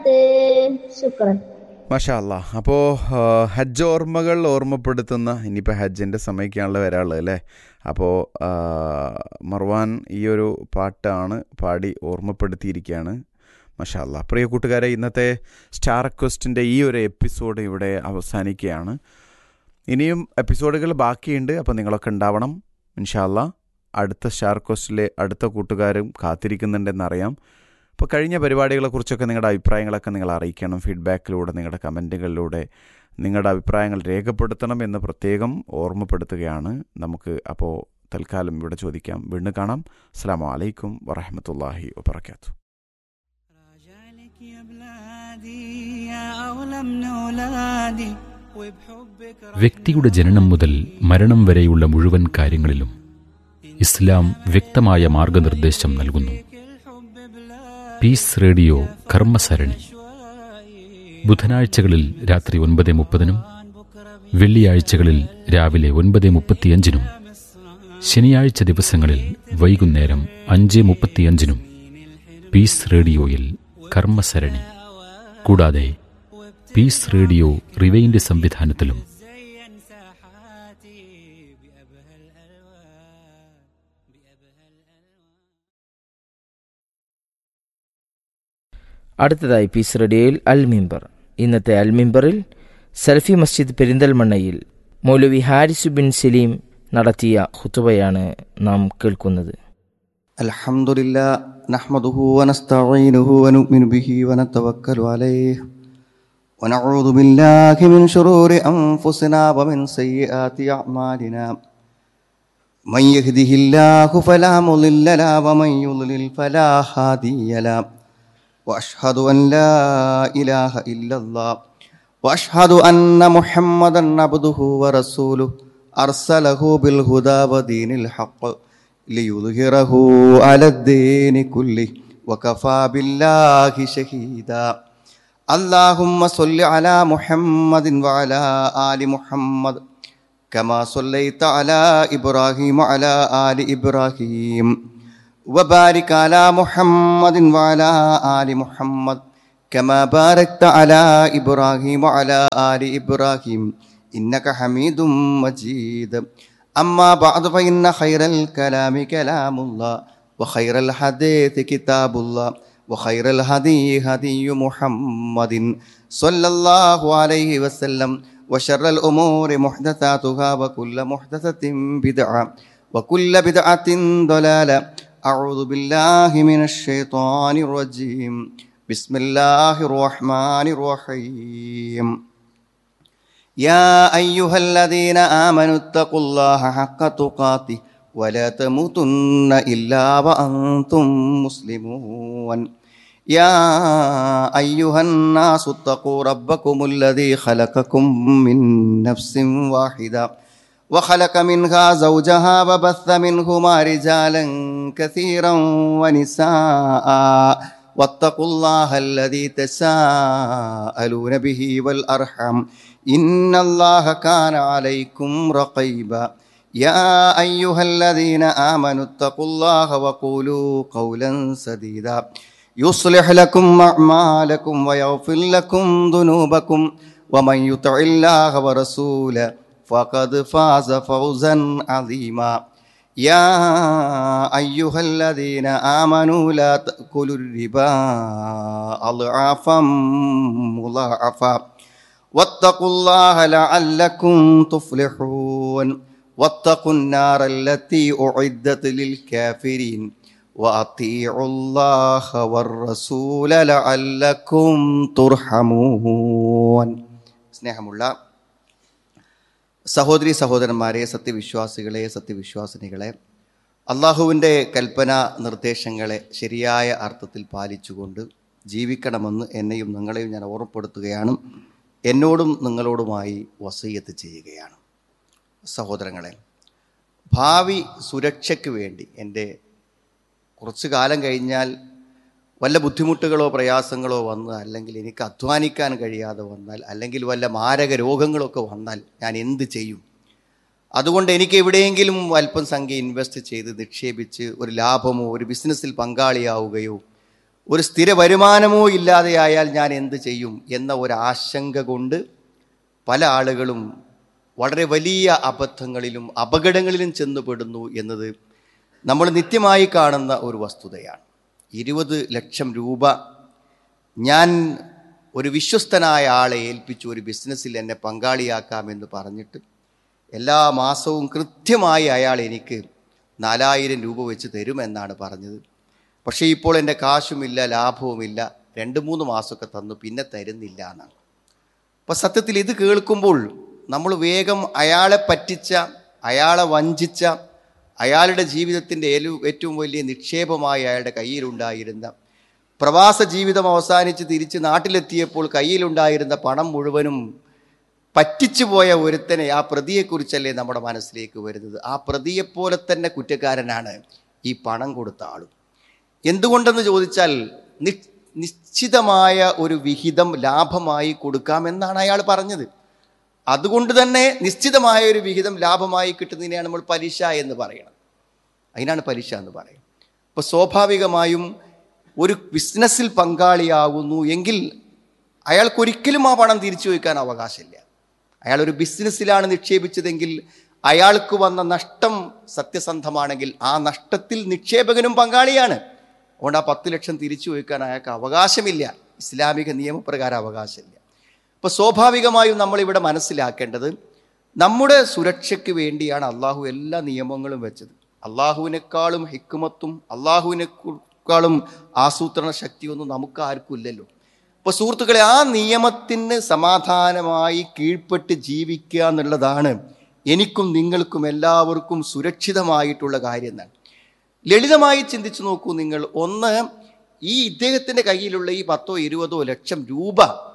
ശുക്രൻ മാഷാ അല്ലാ അപ്പോൾ ഹജ്ജ് ഓർമ്മകൾ ഓർമ്മപ്പെടുത്തുന്ന ഇനിയിപ്പോൾ ഹജ്ജിൻ്റെ സമയമൊക്കെയാണല്ലോ വരാനുള്ളത് അല്ലേ അപ്പോൾ മർവാൻ ഈ ഒരു പാട്ടാണ് പാടി ഓർമ്മപ്പെടുത്തിയിരിക്കുകയാണ് മാഷാ അല്ലാ പ്രിയ കൂട്ടുകാരെ ഇന്നത്തെ സ്റ്റാർ ക്വസ്റ്റിൻ്റെ ഈ ഒരു എപ്പിസോഡ് ഇവിടെ അവസാനിക്കുകയാണ് ഇനിയും എപ്പിസോഡുകൾ ബാക്കിയുണ്ട് അപ്പോൾ നിങ്ങളൊക്കെ ഉണ്ടാവണം ഇൻഷാല്ല അടുത്ത സ്റ്റാർ ക്വസ്റ്റിലെ അടുത്ത കൂട്ടുകാരും കാത്തിരിക്കുന്നുണ്ടെന്നറിയാം അപ്പോൾ കഴിഞ്ഞ പരിപാടികളെക്കുറിച്ചൊക്കെ നിങ്ങളുടെ അഭിപ്രായങ്ങളൊക്കെ നിങ്ങൾ അറിയിക്കണം ഫീഡ്ബാക്കിലൂടെ നിങ്ങളുടെ കമൻറ്റുകളിലൂടെ നിങ്ങളുടെ അഭിപ്രായങ്ങൾ രേഖപ്പെടുത്തണം എന്ന് പ്രത്യേകം ഓർമ്മപ്പെടുത്തുകയാണ് നമുക്ക് അപ്പോൾ തൽക്കാലം ഇവിടെ ചോദിക്കാം വീണ്ടും കാണാം അസ്സാം വലൈക്കും വറഹമത്തല്ലാഹി വബർക്കാത്തു راجعلك يا بلادي يا أولى من أولادي وبحبك വ്യക്തിയുടെ ജനനം മുതൽ മരണം വരെയുള്ള മുഴുവൻ കാര്യങ്ങളിലും ഇസ്ലാം വ്യക്തമായ മാർഗനിർദ്ദേശം നൽകുന്നു الحب بلا പീസ് റേഡിയോ കർമ്മസരണി ബുധനാഴ്ചകളിൽ രാത്രി ഒൻപത് മുപ്പതിനും വെള്ളിയാഴ്ചകളിൽ രാവിലെ ഒൻപത് മുപ്പത്തിയഞ്ചിനും ശനിയാഴ്ച ദിവസങ്ങളിൽ വൈകുന്നേരം അഞ്ച് മുപ്പത്തിയഞ്ചിനും പീസ് റേഡിയോയിൽ കർമ്മസരണി കൂടാതെ പീസ് റേഡിയോ റിവൈൻഡ് സംവിധാനത്തിലും زين ساحاتي بأبهى الألوان بأبهى الألوان അടുത്തതായി പീസ് റേഡിയോയിൽ അൽ മിമ്പർ ഇന്നത്തെ അൽ മിമ്പറിൽ സൽഫി മസ്ജിദ് പെരിന്തൽമണ്ണയിൽ മൗലവി ഹാരിസു ബിൻ സലീം നടത്തിയ ഖുത്തുബയാണ് നാം കേൾക്കുന്നത് الحمد لله نحمده ونستعينه ونؤمن به ونتوكل عليه ونعوذ بالله من شرور أنفسنا ومن سيئات أعمالنا من يهده الله فلا مضل له ومن يضلل فلا هادي له وأشهد أن لا إله إلا الله وأشهد أن محمدا عبده ورسوله أرسله بالهدى ودين الحق ليظهره على الدين كله وكفى بالله شهيدا اللهم صل على محمد وعلى آل محمد كما صليت على إبراهيم وعلى آل إبراهيم وبارك على محمد وعلى آل محمد كما باركت على إبراهيم وعلى آل إبراهيم إنك حميد مجيد أما بعد فإن خير الكلام كلام الله وخير الحديث كتاب الله وخير الهدي هدي محمد صلى الله عليه وسلم وشر الأمور محدثاتها وكل محدثة بدعة وكل بدعة ضلالة أعوذ بالله من الشيطان الرجيم بسم الله الرحمن الرحيم يا أيها الذين آمنوا اتقوا الله حق تقاته ولا تموتن إلا وأنتم مسلمون يا أيها الناس اتقوا ربكم الذي خلقكم من نفس واحدة وخلق منها زوجها وبث منهما رجالا كثيرا ونساء واتقوا الله الذي تساءلون به والأرحم إن الله كان عليكم رقيبا يا أيها الذين آمنوا اتقوا الله وقولوا قولا سديدا يصلح لكم أعمالكم ويغفر لكم ذنوبكم ومن يطع الله ورسوله فقد فاز فوزا عظيما يا أيها الذين آمنوا لا تأكلوا الربا أضعافا مضاعفا واتقوا الله لعلكم تفلحون واتقوا النار التي أعدت للكافرين وأطيعوا الله والرسول لعلكم ترحمون സ്നേഹമുള്ള സഹോദരി സഹോദരന്മാരെ സത്യവിശ്വാസികളെ സത്യവിശ്വാസിനികളെ അള്ളാഹുവിൻ്റെ കൽപ്പന നിർദ്ദേശങ്ങളെ ശരിയായ അർത്ഥത്തിൽ പാലിച്ചുകൊണ്ട് ജീവിക്കണമെന്ന് എന്നെയും നിങ്ങളെയും ഞാൻ ഓർമ്മപ്പെടുത്തുകയാണ് എന്നോടും നിങ്ങളോടുമായി വസയ്യത്ത് ചെയ്യുകയാണ് സഹോദരങ്ങളെ ഭാവി സുരക്ഷയ്ക്ക് വേണ്ടി എൻ്റെ കുറച്ചു കാലം കഴിഞ്ഞാൽ വല്ല ബുദ്ധിമുട്ടുകളോ പ്രയാസങ്ങളോ വന്ന് അല്ലെങ്കിൽ എനിക്ക് അധ്വാനിക്കാൻ കഴിയാതെ വന്നാൽ അല്ലെങ്കിൽ വല്ല മാരക രോഗങ്ങളൊക്കെ വന്നാൽ ഞാൻ എന്ത് ചെയ്യും അതുകൊണ്ട് എനിക്ക് എവിടെയെങ്കിലും അല്പം സംഖ്യ ഇൻവെസ്റ്റ് ചെയ്ത് നിക്ഷേപിച്ച് ഒരു ലാഭമോ ഒരു ബിസിനസ്സിൽ പങ്കാളിയാവുകയോ ഒരു സ്ഥിര വരുമാനമോ ഇല്ലാതെയായാൽ ഞാൻ എന്ത് ചെയ്യും എന്ന ഒരു ആശങ്ക കൊണ്ട് പല ആളുകളും വളരെ വലിയ അബദ്ധങ്ങളിലും അപകടങ്ങളിലും ചെന്നുപെടുന്നു എന്നത് നമ്മൾ നിത്യമായി കാണുന്ന ഒരു വസ്തുതയാണ് ഇരുപത് ലക്ഷം രൂപ ഞാൻ ഒരു വിശ്വസ്തനായ ആളെ ഏൽപ്പിച്ചു ഒരു ബിസിനസ്സിൽ എന്നെ പങ്കാളിയാക്കാമെന്ന് പറഞ്ഞിട്ട് എല്ലാ മാസവും കൃത്യമായി അയാൾ എനിക്ക് നാലായിരം രൂപ വെച്ച് തരുമെന്നാണ് പറഞ്ഞത് പക്ഷേ ഇപ്പോൾ എൻ്റെ കാശുമില്ല ലാഭവുമില്ല രണ്ട് മൂന്ന് മാസമൊക്കെ തന്നു പിന്നെ തരുന്നില്ല എന്നാണ് അപ്പോൾ സത്യത്തിൽ ഇത് കേൾക്കുമ്പോൾ നമ്മൾ വേഗം അയാളെ പറ്റിച്ച അയാളെ വഞ്ചിച്ച അയാളുടെ ജീവിതത്തിൻ്റെ ഏറ്റവും വലിയ നിക്ഷേപമായി അയാളുടെ കയ്യിലുണ്ടായിരുന്ന പ്രവാസ ജീവിതം അവസാനിച്ച് തിരിച്ച് നാട്ടിലെത്തിയപ്പോൾ കയ്യിലുണ്ടായിരുന്ന പണം മുഴുവനും പറ്റിച്ചു പോയ ഒരുത്തനെ ആ പ്രതിയെക്കുറിച്ചല്ലേ നമ്മുടെ മനസ്സിലേക്ക് വരുന്നത് ആ പ്രതിയെപ്പോലെ തന്നെ കുറ്റക്കാരനാണ് ഈ പണം കൊടുത്ത ആളും എന്തുകൊണ്ടെന്ന് ചോദിച്ചാൽ നി നിശ്ചിതമായ ഒരു വിഹിതം ലാഭമായി കൊടുക്കാമെന്നാണ് അയാൾ പറഞ്ഞത് അതുകൊണ്ട് തന്നെ നിശ്ചിതമായ ഒരു വിഹിതം ലാഭമായി കിട്ടുന്നതിനെയാണ് നമ്മൾ പലിശ എന്ന് പറയുന്നത് അതിനാണ് പലിശ എന്ന് പറയുന്നത് അപ്പോൾ സ്വാഭാവികമായും ഒരു ബിസിനസ്സിൽ പങ്കാളിയാകുന്നു എങ്കിൽ അയാൾക്കൊരിക്കലും ആ പണം തിരിച്ചു വയ്ക്കാൻ അവകാശമില്ല അയാൾ ഒരു ബിസിനസ്സിലാണ് നിക്ഷേപിച്ചതെങ്കിൽ അയാൾക്ക് വന്ന നഷ്ടം സത്യസന്ധമാണെങ്കിൽ ആ നഷ്ടത്തിൽ നിക്ഷേപകനും പങ്കാളിയാണ് അതുകൊണ്ട് ആ പത്ത് ലക്ഷം തിരിച്ചു വയ്ക്കാൻ അയാൾക്ക് അവകാശമില്ല ഇസ്ലാമിക നിയമപ്രകാരം അവകാശമില്ല അപ്പോൾ സ്വാഭാവികമായും നമ്മളിവിടെ മനസ്സിലാക്കേണ്ടത് നമ്മുടെ സുരക്ഷയ്ക്ക് വേണ്ടിയാണ് അള്ളാഹു എല്ലാ നിയമങ്ങളും വെച്ചത് അള്ളാഹുവിനേക്കാളും ഹിക്കുമത്തും അള്ളാഹുവിനേക്കാളും ആസൂത്രണ ശക്തിയൊന്നും നമുക്ക് ആർക്കും ഇല്ലല്ലോ അപ്പോൾ സുഹൃത്തുക്കളെ ആ നിയമത്തിന് സമാധാനമായി കീഴ്പ്പെട്ട് ജീവിക്കുക എന്നുള്ളതാണ് എനിക്കും നിങ്ങൾക്കും എല്ലാവർക്കും സുരക്ഷിതമായിട്ടുള്ള കാര്യം എന്നാണ് ലളിതമായി ചിന്തിച്ചു നോക്കൂ നിങ്ങൾ ഒന്ന് ഈ ഇദ്ദേഹത്തിൻ്റെ കയ്യിലുള്ള ഈ പത്തോ ഇരുപതോ ലക്ഷം രൂപ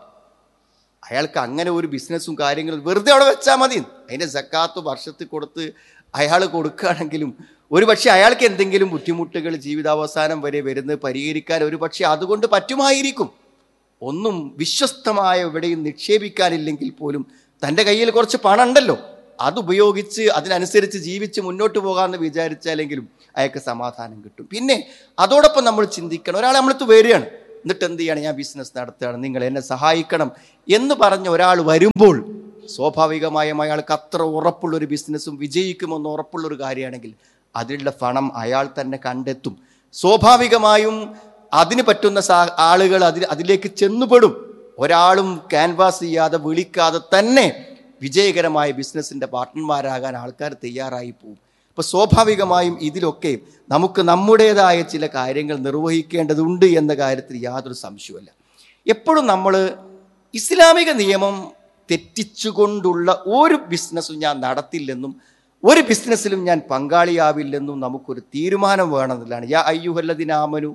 അയാൾക്ക് അങ്ങനെ ഒരു ബിസിനസ്സും കാര്യങ്ങളും വെറുതെ അവിടെ വെച്ചാൽ മതി അതിൻ്റെ സക്കാത്ത് വർഷത്തിൽ കൊടുത്ത് അയാൾ കൊടുക്കുകയാണെങ്കിലും ഒരു പക്ഷേ അയാൾക്ക് എന്തെങ്കിലും ബുദ്ധിമുട്ടുകൾ ജീവിതാവസാനം വരെ വരുന്നത് പരിഹരിക്കാൻ ഒരു പക്ഷേ അതുകൊണ്ട് പറ്റുമായിരിക്കും ഒന്നും വിശ്വസ്തമായ എവിടെയും നിക്ഷേപിക്കാനില്ലെങ്കിൽ പോലും തൻ്റെ കയ്യിൽ കുറച്ച് പണം ഉണ്ടല്ലോ അതുപയോഗിച്ച് അതിനനുസരിച്ച് ജീവിച്ച് മുന്നോട്ട് പോകാമെന്ന് വിചാരിച്ചാലെങ്കിലും അയാൾക്ക് സമാധാനം കിട്ടും പിന്നെ അതോടൊപ്പം നമ്മൾ ചിന്തിക്കണം ഒരാൾ നമ്മളടുത്ത് വരികയാണ് എന്നിട്ട് എന്ത് ചെയ്യാണ് ഞാൻ ബിസിനസ് നടത്തുകയാണ് നിങ്ങൾ എന്നെ സഹായിക്കണം എന്ന് പറഞ്ഞ ഒരാൾ വരുമ്പോൾ സ്വാഭാവികമായും അയാൾക്ക് അത്ര ഉറപ്പുള്ള ഒരു ബിസിനസ്സും വിജയിക്കുമെന്ന് ഉറപ്പുള്ള ഒരു കാര്യമാണെങ്കിൽ അതിലുള്ള പണം അയാൾ തന്നെ കണ്ടെത്തും സ്വാഭാവികമായും അതിന് പറ്റുന്ന സാ ആളുകൾ അതിൽ അതിലേക്ക് ചെന്നുപെടും ഒരാളും ക്യാൻവാസ് ചെയ്യാതെ വിളിക്കാതെ തന്നെ വിജയകരമായ ബിസിനസ്സിൻ്റെ പാർട്ട്ണർമാരാകാൻ ആൾക്കാർ തയ്യാറായി പോകും അപ്പോൾ സ്വാഭാവികമായും ഇതിലൊക്കെ നമുക്ക് നമ്മുടേതായ ചില കാര്യങ്ങൾ നിർവഹിക്കേണ്ടതുണ്ട് എന്ന കാര്യത്തിൽ യാതൊരു സംശയവുമില്ല എപ്പോഴും നമ്മൾ ഇസ്ലാമിക നിയമം തെറ്റിച്ചുകൊണ്ടുള്ള ഒരു ബിസിനസ്സും ഞാൻ നടത്തില്ലെന്നും ഒരു ബിസിനസ്സിലും ഞാൻ പങ്കാളിയാവില്ലെന്നും നമുക്കൊരു തീരുമാനം വേണമെന്നുള്ളതാണ് യാ അയ്യുഹല്ലദിനാമനു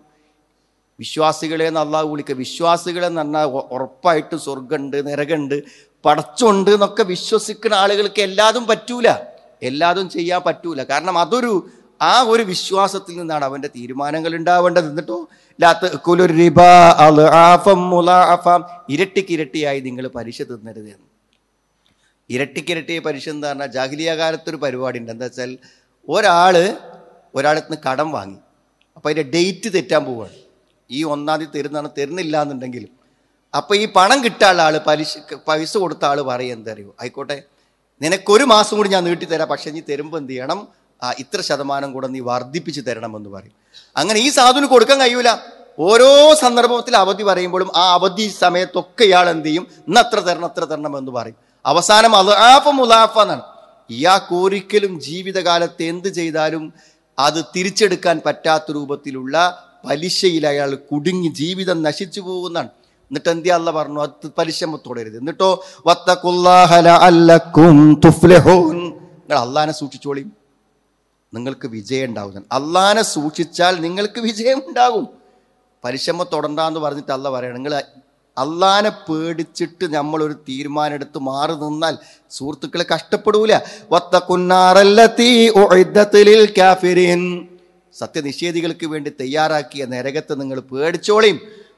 വിശ്വാസികളെ എന്ന് അള്ളാഹു വിളിക്കുക വിശ്വാസികളെ എന്ന് പറഞ്ഞാൽ ഉ- ഉറപ്പായിട്ട് സ്വർഗമുണ്ട് നരകമുണ്ട് പടച്ചുണ്ട് എന്നൊക്കെ വിശ്വസിക്കുന്ന ആളുകൾക്ക് എല്ലാതും പറ്റൂല എല്ലാതും ചെയ്യാൻ പറ്റൂല കാരണം അതൊരു ആ ഒരു വിശ്വാസത്തിൽ നിന്നാണ് അവൻ്റെ തീരുമാനങ്ങൾ ഉണ്ടാവേണ്ടത് എന്നിട്ടോ ലാത്ത് കുലുർ റിബ അൽ ആഫം മുലാഫം ഇരട്ടിക്ക് ഇരട്ടിയായി നിങ്ങൾ പലിശ തിന്നരുത് എന്ന് ഇരട്ടിക്കിരട്ടി പലിശ എന്ന് പറഞ്ഞാൽ ജാഹിലിയ കാലത്തൊരു പരിപാടി ഉണ്ട് എന്താ വെച്ചാൽ ഒരാൾ ഒരാളിൽ നിന്ന് കടം വാങ്ങി അപ്പോൾ അതിൻ്റെ ഡേറ്റ് തെറ്റാൻ പോവുകയാണ് ഈ ഒന്നാം തീയതി തരുന്നതാണ് തരുന്നില്ല എന്നുണ്ടെങ്കിൽ അപ്പോൾ ഈ പണം കിട്ടാനുള്ള ആൾ പലിശ പൈസ കൊടുത്ത ആൾ പറയും എന്തറിയോ ആയിക്കോട്ടെ നിനക്കൊരു മാസം കൂടി ഞാൻ നീട്ടിത്തരാം പക്ഷേ നീ തരുമ്പോൾ എന്ത് ചെയ്യണം ആ ഇത്ര ശതമാനം കൂടെ നീ വർദ്ധിപ്പിച്ച് തരണമെന്ന് പറയും അങ്ങനെ ഈ സാധുവിന് കൊടുക്കാൻ കഴിയൂല ഓരോ സന്ദർഭത്തിൽ അവധി പറയുമ്പോഴും ആ അവധി സമയത്തൊക്കെ ഇയാൾ എന്ത് ചെയ്യും ഇന്ന് അത്ര തരണം അത്ര തരണം എന്ന് പറയും അവസാനം അലാഫ മുലാഫ എന്നാണ് ഇയാൾക്ക് ഒരിക്കലും ജീവിതകാലത്ത് എന്ത് ചെയ്താലും അത് തിരിച്ചെടുക്കാൻ പറ്റാത്ത രൂപത്തിലുള്ള പലിശയിൽ അയാൾ കുടുങ്ങി ജീവിതം നശിച്ചു പോകുന്നതാണ് എന്നിട്ട് എന്തിയാ അല്ല പറഞ്ഞു അത് പലിശമ തുടരുത് എന്നിട്ടോ വത്തഖുല്ലാഹ ലഅല്ലക്കും തുഫ്ലിഹൂൻ നിങ്ങൾ അള്ളാനെ സൂക്ഷിച്ചോളിയും നിങ്ങൾക്ക് വിജയം ഉണ്ടാകും അള്ളാനെ സൂക്ഷിച്ചാൽ നിങ്ങൾക്ക് വിജയം ഉണ്ടാകും പരിശ്രമ തുടണ്ടാന്ന് പറഞ്ഞിട്ട് അല്ല പറയണം നിങ്ങൾ അള്ളാനെ പേടിച്ചിട്ട് നമ്മളൊരു തീരുമാനം എടുത്ത് മാറി നിന്നാൽ സുഹൃത്തുക്കളെ കഷ്ടപ്പെടൂല വത്തക്കുന്നാറല്ലതീ ഉഇദ്ദത്ത് ലിൽ കാഫിരീൻ. സത്യനിഷേധികൾക്ക് വേണ്ടി തയ്യാറാക്കിയ നരകത്തെ നിങ്ങൾ പേടിച്ചോളിയും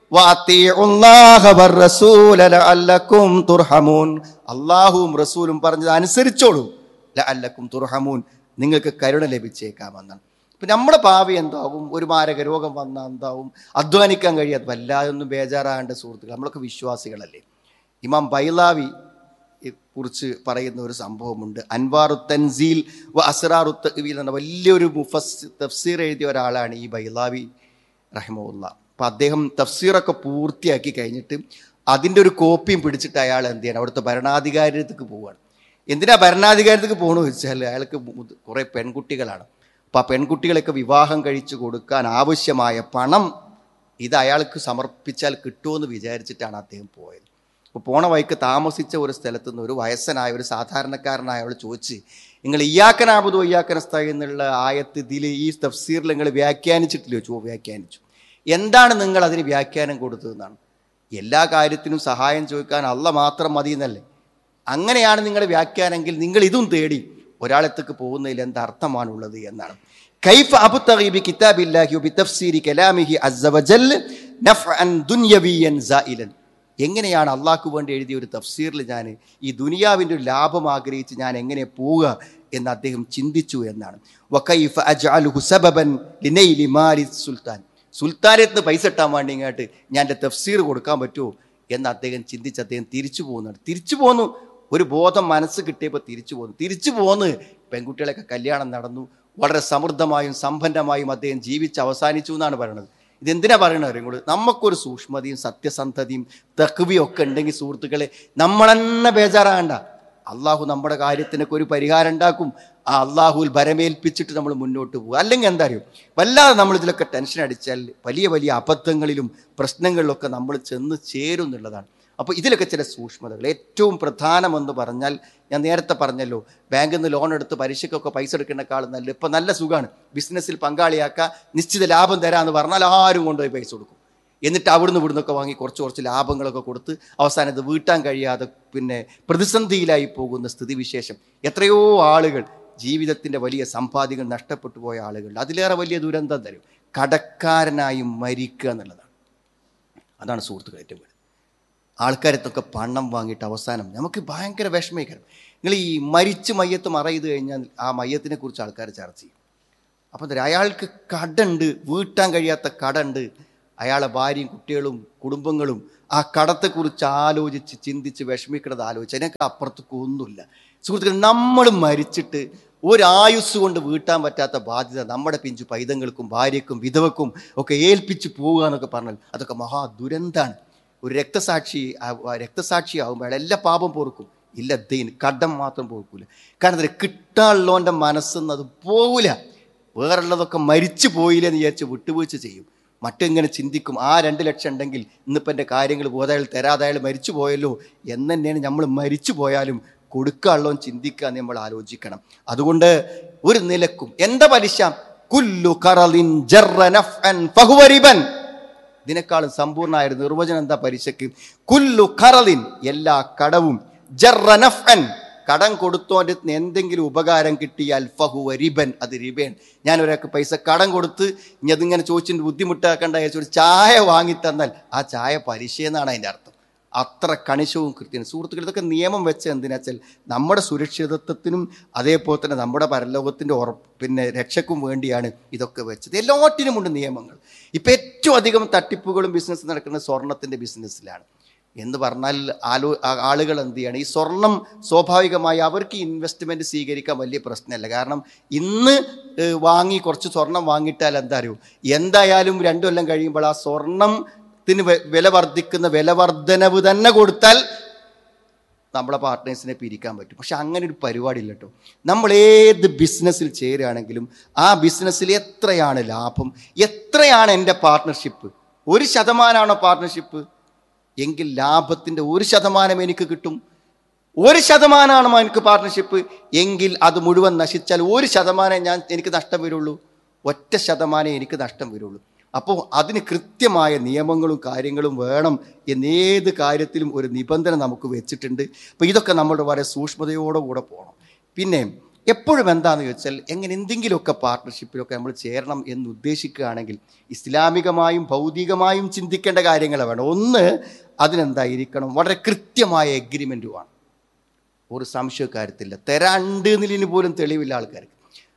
വഅത്തീഉല്ലാഹ വറസൂല ലഅല്ലക്കും തുർഹമൂൻ അള്ളാഹുവും റസൂലും പറഞ്ഞത് അനുസരിച്ചോളൂ ലഅല്ലക്കും തുർഹമൂൻ നിങ്ങൾക്ക് കരുണ ലഭിച്ചേക്കാമെന്നാണ് ഇപ്പം നമ്മുടെ ഭാവി എന്താവും ഒരു മാരക രോഗം വന്നാൽ എന്താവും അധ്വാനിക്കാൻ കഴിയാത്ത വല്ലാതെ ഒന്നും ബേജാറാകേണ്ട സുഹൃത്തുക്കൾ നമ്മളൊക്കെ വിശ്വാസികളല്ലേ ഇമാം ബൈലാവി കുറിച്ച് പറയുന്ന ഒരു സംഭവമുണ്ട് അൻവാറു തൻസീൽ വ അസ്റാറു തഹ്വീൽ എന്ന വലിയൊരു മുഫസ് തഫ്സീർ എഴുതിയ ഒരാളാണ് ഈ ബൈലാവി റഹിമുല്ല അപ്പം അദ്ദേഹം തഫ്സീറൊക്കെ പൂർത്തിയാക്കി കഴിഞ്ഞിട്ട് അതിൻ്റെ ഒരു കോപ്പിയും പിടിച്ചിട്ട് അയാൾ എന്ത് ചെയ്യണം അവിടുത്തെ ഭരണാധികാരത്തേക്ക് പോവുകയാണ് എന്തിനാ ഭരണാധികാരത്തേക്ക് പോകണമെന്ന് വെച്ചാൽ അയാൾക്ക് മുത്- കുറേ പെൺകുട്ടികളാണ് അപ്പം ആ പെൺകുട്ടികളൊക്കെ വിവാഹം കഴിച്ചു കൊടുക്കാൻ ആവശ്യമായ പണം ഇത് അയാൾക്ക് സമർപ്പിച്ചാൽ കിട്ടുമെന്ന് വിചാരിച്ചിട്ടാണ് അദ്ദേഹം പോയത് അപ്പോൾ പോണ വഴിക്ക് താമസിച്ച ഒരു സ്ഥലത്ത് നിന്ന് ഒരു വയസ്സനായ ഒരു സാധാരണക്കാരനായ അവൾ ചോദിച്ച് നിങ്ങൾ ഇയാക്കനാബുദോ ഇയാക്കനസ്ഥ എന്നുള്ള ആയത്ത് ഇതിൽ ഈ തഫ്സീറിൽ നിങ്ങൾ വ്യാഖ്യാനിച്ചിട്ടില്ലയോ ചോ വ്യാഖ്യാനിച്ചു എന്താണ് നിങ്ങൾ അതിന് വ്യാഖ്യാനം കൊടുത്തതെന്നാണ് എല്ലാ കാര്യത്തിനും സഹായം ചോദിക്കാൻ അല്ല മാത്രം മതി എന്നല്ലേ അങ്ങനെയാണ് നിങ്ങളുടെ വ്യാഖ്യാനെങ്കിൽ നിങ്ങൾ ഇതും തേടി ഒരാളത്തേക്ക് പോകുന്നതിൽ എന്ത് അർത്ഥമാണുള്ളത് എന്നാണ് കൈഫ് അബുത്തഗി ബി കിതാബില്ലാഹി വബി തഫ്സീരി കലാമിഹി അസ്സ വജൽ നഫ്അൻ ദുനിയവിയൻ സായിലൻ എങ്ങനെയാണ് അള്ളാഹ്ക്ക് വേണ്ടി എഴുതിയ ഒരു തഫ്സീറിൽ ഞാൻ ഈ ദുനിയാവിൻ്റെ ഒരു ലാഭം ആഗ്രഹിച്ച് ഞാൻ എങ്ങനെ പോവുക എന്ന് അദ്ദേഹം ചിന്തിച്ചു എന്നാണ് വക്കൈഫ അജ്അലുഹു സബബൻ ലിനൈലി മാലി സുൽത്താൻ സുൽത്താനത്ത് പൈസ ഇട്ടാൻ വേണ്ടി ഇങ്ങോട്ട് ഞാൻ എൻ്റെ തഫ്സീർ കൊടുക്കാൻ പറ്റുമോ എന്ന് അദ്ദേഹം ചിന്തിച്ച് അദ്ദേഹം തിരിച്ചു പോകുന്നുണ്ട് തിരിച്ചു പോന്നു ഒരു ബോധം മനസ്സ് കിട്ടിയപ്പോൾ തിരിച്ചു പോന്നു തിരിച്ചു പോന്ന് പെൺകുട്ടികളൊക്കെ കല്യാണം നടന്നു വളരെ സമൃദ്ധമായും സമ്പന്നമായും അദ്ദേഹം ജീവിച്ച് അവസാനിച്ചു എന്നാണ് പറയുന്നത് ഇതെന്തിനാ പറയണത് അറിയുമ്പോൾ നമുക്കൊരു സൂക്ഷ്മതയും സത്യസന്ധതയും തക്വിയും ഒക്കെ ഉണ്ടെങ്കിൽ സുഹൃത്തുക്കളെ നമ്മളെന്നെ ബേജാറാകണ്ട അള്ളാഹു നമ്മുടെ കാര്യത്തിനൊക്കെ ഒരു പരിഹാരം ഉണ്ടാക്കും ആ അള്ളാഹുവിൽ ഭരമേൽപ്പിച്ചിട്ട് നമ്മൾ മുന്നോട്ട് പോകും അല്ലെങ്കിൽ എന്താ അറിയും വല്ലാതെ നമ്മൾ ഇതിലൊക്കെ ടെൻഷൻ അടിച്ചാൽ വലിയ വലിയ അബദ്ധങ്ങളിലും പ്രശ്നങ്ങളിലൊക്കെ നമ്മൾ ചെന്ന് ചേരും എന്നുള്ളതാണ് അപ്പോൾ ഇതിലൊക്കെ ചില സൂക്ഷ്മതകൾ ഏറ്റവും പ്രധാനമെന്ന് പറഞ്ഞാൽ ഞാൻ നേരത്തെ പറഞ്ഞല്ലോ ബാങ്കിൽ നിന്ന് ലോൺ എടുത്ത് പരീക്ഷയ്ക്കൊക്കെ പൈസ എടുക്കേണ്ടക്കാളും നല്ല ഇപ്പം നല്ല സുഖമാണ് ബിസിനസ്സിൽ പങ്കാളിയാക്കുക നിശ്ചിത ലാഭം തരാമെന്ന് പറഞ്ഞാൽ ആരും കൊണ്ടുപോയി പൈസ കൊടുക്കും എന്നിട്ട് അവിടുന്ന് ഇവിടുന്നൊക്കെ വാങ്ങി കുറച്ച് കുറച്ച് ലാഭങ്ങളൊക്കെ കൊടുത്ത് അവസാനം ഇത് വീട്ടാൻ കഴിയാതെ പിന്നെ പ്രതിസന്ധിയിലായി പോകുന്ന സ്ഥിതിവിശേഷം എത്രയോ ആളുകൾ ജീവിതത്തിൻ്റെ വലിയ സമ്പാദ്യങ്ങൾ നഷ്ടപ്പെട്ടു പോയ ആളുകൾ അതിലേറെ വലിയ ദുരന്തം തരും കടക്കാരനായി മരിക്കുക എന്നുള്ളതാണ് അതാണ് സുഹൃത്തുക്കൾ ഏറ്റവും വലുത് ആൾക്കാരത്തൊക്കെ പണം വാങ്ങിയിട്ട് അവസാനം നമുക്ക് ഭയങ്കര വിഷമീകരം നിങ്ങൾ ഈ മരിച്ച് മയ്യത്ത് മറ ചെയ്ത് കഴിഞ്ഞാൽ ആ മയ്യത്തിനെ കുറിച്ച് ആൾക്കാർ ചർച്ച ചെയ്യും അപ്പം എന്താ അയാൾക്ക് കടണ്ട് വീട്ടാൻ കഴിയാത്ത കടണ്ട് അയാളെ ഭാര്യയും കുട്ടികളും കുടുംബങ്ങളും ആ കടത്തെക്കുറിച്ച് ആലോചിച്ച് ചിന്തിച്ച് വിഷമിക്കണത് ആലോചിച്ച് അതിനൊക്കെ അപ്പുറത്തേക്ക് ഒന്നുമില്ല സുഹൃത്തുക്കൾ നമ്മൾ മരിച്ചിട്ട് ഒരായുസ് കൊണ്ട് വീട്ടാൻ പറ്റാത്ത ബാധ്യത നമ്മുടെ പിഞ്ചു പൈതങ്ങൾക്കും ഭാര്യക്കും വിധവക്കും ഒക്കെ ഏൽപ്പിച്ച് പോവുക എന്നൊക്കെ പറഞ്ഞാൽ അതൊക്കെ മഹാ ദുരന്താണ് ഒരു രക്തസാക്ഷി ആ- ആ രക്തസാക്ഷി ആകുമ്പോൾ അയാൾ എല്ലാ പാപം പൊറുക്കും ഇല്ല ദൈൻ കടം മാത്രം പൊറുക്കൂല കാരണം എന്താ കിട്ടാനുള്ളവൻ്റെ മനസ്സെന്ന് അത് പോവില്ല വേറുള്ളതൊക്കെ മരിച്ചു പോയില്ല എന്ന് വിചാരിച്ച് വിട്ടുവീഴ്ച ചെയ്യും മറ്റിങ്ങനെ ചിന്തിക്കും ആ രണ്ട് ലക്ഷം ഉണ്ടെങ്കിൽ ഇന്നിപ്പോൾ എൻ്റെ കാര്യങ്ങൾ ബോധയാൾ തരാതെ അയാൾ മരിച്ചു പോയല്ലോ എന്ന് തന്നെയാണ് നമ്മൾ മരിച്ചു പോയാലും കൊടുക്കാനുള്ളോ ചിന്തിക്കുക എന്ന് നമ്മൾ ആലോചിക്കണം അതുകൊണ്ട് ഒരു നിലക്കും എന്താ പലിശ കുല്ലു കറലിൻ ജർറ നഫ്അൻ ഫഹുവ റിബൻ ഇതിനേക്കാളും സമ്പൂർണ്ണമായ ഒരു നിർവചനം എന്താ പലിശക്ക് കുല്ലു കറലിൻ എല്ലാ കടവും ജർറ നഫ്അൻ കടം കൊടുത്തോൻ്റെ എന്തെങ്കിലും ഉപകാരം കിട്ടിയാൽ ഫഹുവ റിബൻ അത് റിബൻ ഞാൻ ഒരാൾക്ക് പൈസ കടം കൊടുത്ത് ഇനി അതിങ്ങനെ ചോദിച്ചിട്ട് ബുദ്ധിമുട്ടാക്കണ്ട വിചാരിച്ച് ഒരു ചായ വാങ്ങി തന്നാൽ ആ ചായ പലിശ എന്നാണ് അതിൻ്റെ അർത്ഥം അത്ര കണിശവും കൃത്യവും സുഹൃത്തുക്കൾ ഇതൊക്കെ നിയമം വെച്ച് എന്തിനാ വെച്ചാൽ നമ്മുടെ സുരക്ഷിതത്വത്തിനും അതേപോലെ തന്നെ നമ്മുടെ പരലോകത്തിൻ്റെ ഉറ പിന്നെ രക്ഷക്കും വേണ്ടിയാണ് ഇതൊക്കെ വെച്ചത് എല്ലാറ്റിനുമുണ്ട് നിയമങ്ങൾ ഇപ്പം ഏറ്റവും അധികം തട്ടിപ്പുകളും ബിസിനസ് നടക്കുന്നത് സ്വർണത്തിൻ്റെ ബിസിനസ്സിലാണ് എന്ന് പറഞ്ഞാൽ ആലോ ആ- ആളുകൾ എന്ത് ചെയ്യണം ഈ സ്വർണം സ്വാഭാവികമായി അവർക്ക് ഇൻവെസ്റ്റ്മെൻറ്റ് സ്വീകരിക്കാൻ വലിയ പ്രശ്നമല്ല കാരണം ഇന്ന് ഏഹ്, വാങ്ങി കുറച്ച് സ്വർണം വാങ്ങിയിട്ടാൽ എന്താ അറിയൂ എന്തായാലും രണ്ടു കൊല്ലം കഴിയുമ്പോൾ ആ സ്വർണത്തിന് വെ- വില വർദ്ധിക്കുന്ന വില വർധനവ് തന്നെ കൊടുത്താൽ നമ്മളെ പാർട്ട്നേഴ്സിനെ പിരിക്കാൻ പറ്റും പക്ഷെ അങ്ങനെ ഒരു പരിപാടി ഇല്ല കേട്ടോ നമ്മൾ ഏത് ബിസിനസ്സിൽ ചേരുകയാണെങ്കിലും ആ ബിസിനസ്സിൽ എത്രയാണ് ലാഭം എത്രയാണ് എൻ്റെ പാർട്ട്ണർഷിപ്പ് ഒരു ശതമാനമാണോ പാർട്ട്ണർഷിപ്പ് എങ്കിൽ ലാഭത്തിൻ്റെ ഒരു ശതമാനം എനിക്ക് കിട്ടും ഒരു ശതമാനമാണോ എനിക്ക് പാർട്ട്ണർഷിപ്പ് എങ്കിൽ അത് മുഴുവൻ നശിച്ചാൽ ഒരു ശതമാനം ഞാൻ എനിക്ക് നഷ്ടം വരുള്ളൂ ഒറ്റ ശതമാനം എനിക്ക് നഷ്ടം വരുള്ളൂ അപ്പോൾ അതിന് കൃത്യമായ നിയമങ്ങളും കാര്യങ്ങളും വേണം എന്നേത് കാര്യത്തിലും ഒരു നിബന്ധന നമുക്ക് വെച്ചിട്ടുണ്ട് അപ്പോൾ ഇതൊക്കെ നമ്മുടെ വളരെ സൂക്ഷ്മതയോടെ കൂടെ പോകണം പിന്നെ എപ്പോഴും എന്താണെന്ന് ചോദിച്ചാൽ എങ്ങനെ എന്തെങ്കിലുമൊക്കെ പാർട്ട്ണർഷിപ്പിലൊക്കെ നമ്മൾ ചേരണം എന്ന് ഉദ്ദേശിക്കുകയാണെങ്കിൽ ഇസ്ലാമികമായും ഭൗതികമായും ചിന്തിക്കേണ്ട കാര്യങ്ങൾ വേണം ഒന്ന് അതിനെന്തായിരിക്കണം വളരെ കൃത്യമായ എഗ്രിമെൻറ്റ് വേണം ഒരു സംശയക്കാര്യത്തില്ല തരാണ്ട് എന്നതിന് പോലും തെളിവില്ല ആൾക്കാർക്ക്